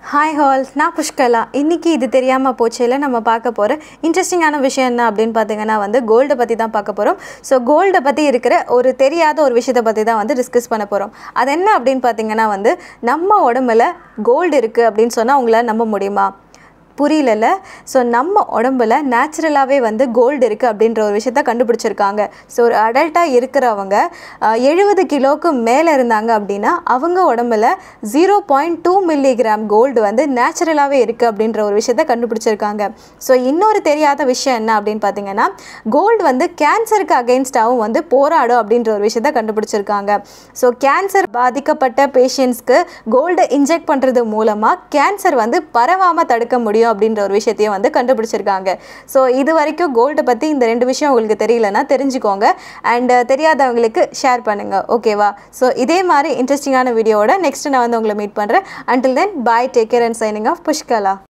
hi hall நான் புஷ்கலா இன்றைக்கி இது தெரியாமல் போச்சேல நம்ம பார்க்க போகிற இன்ட்ரெஸ்டிங்கான விஷயம் என்ன அப்படின்னு பார்த்தீங்கன்னா வந்து கோல்டை பற்றி தான் பார்க்க போகிறோம் ஸோ கோல்டை பற்றி இருக்கிற ஒரு தெரியாத ஒரு விஷயத்தை பற்றி தான் வந்து டிஸ்கஸ் பண்ண போகிறோம் அது என்ன அப்படின்னு பார்த்தீங்கன்னா வந்து நம்ம உடம்புல கோல்டு இருக்குது அப்படின்னு சொன்னால் உங்களால் நம்ப முடியுமா புரியலல்ல ஸோ நம்ம உடம்புல நேச்சுரலாகவே வந்து கோல்டு இருக்குது அப்படின்ற ஒரு விஷயத்த கண்டுபிடிச்சிருக்காங்க ஸோ ஒரு அடல்ட்டாக இருக்கிறவங்க எழுபது கிலோவுக்கு மேலே இருந்தாங்க அப்படின்னா அவங்க உடம்புல zero point two milligram gold வந்து நேச்சுரலாகவே இருக்குது அப்படின்ற ஒரு விஷயத்த கண்டுபிடிச்சிருக்காங்க ஸோ இன்னொரு தெரியாத விஷயம் என்ன அப்படின்னு பார்த்தீங்கன்னா கோல்டு வந்து கேன்சருக்கு அகெயின்ஸ்டாகவும் வந்து போராடும் அப்படின்ற ஒரு விஷயத்த கண்டுபிடிச்சிருக்காங்க ஸோ கேன்சர் பாதிக்கப்பட்ட பேஷண்ட்ஸ்க்கு கோல்டு இன்ஜெக்ட் பண்ணுறது மூலமாக கேன்சர் வந்து பரவாமல் தடுக்க முடியும் அப்படின்ற ஒரு விஷயத்தையும் வந்து கண்டுபிடிச்சிருக்காங்க ஸோ இது வரைக்கும் கோல்டை பற்றி இந்த ரெண்டு விஷயம் உங்களுக்கு தெரியலனா தெரிஞ்சுக்கோங்க அண்ட் தெரியாதவங்களுக்கு ஷேர் பண்ணுங்கள் ஓகேவா ஸோ இதே மாதிரி இன்ட்ரெஸ்டிங்கான வீடியோவோட நெக்ஸ்ட் நான் வந்து உங்களை மீட் பண்ணுறேன் until then bye take care and signing off Pushkala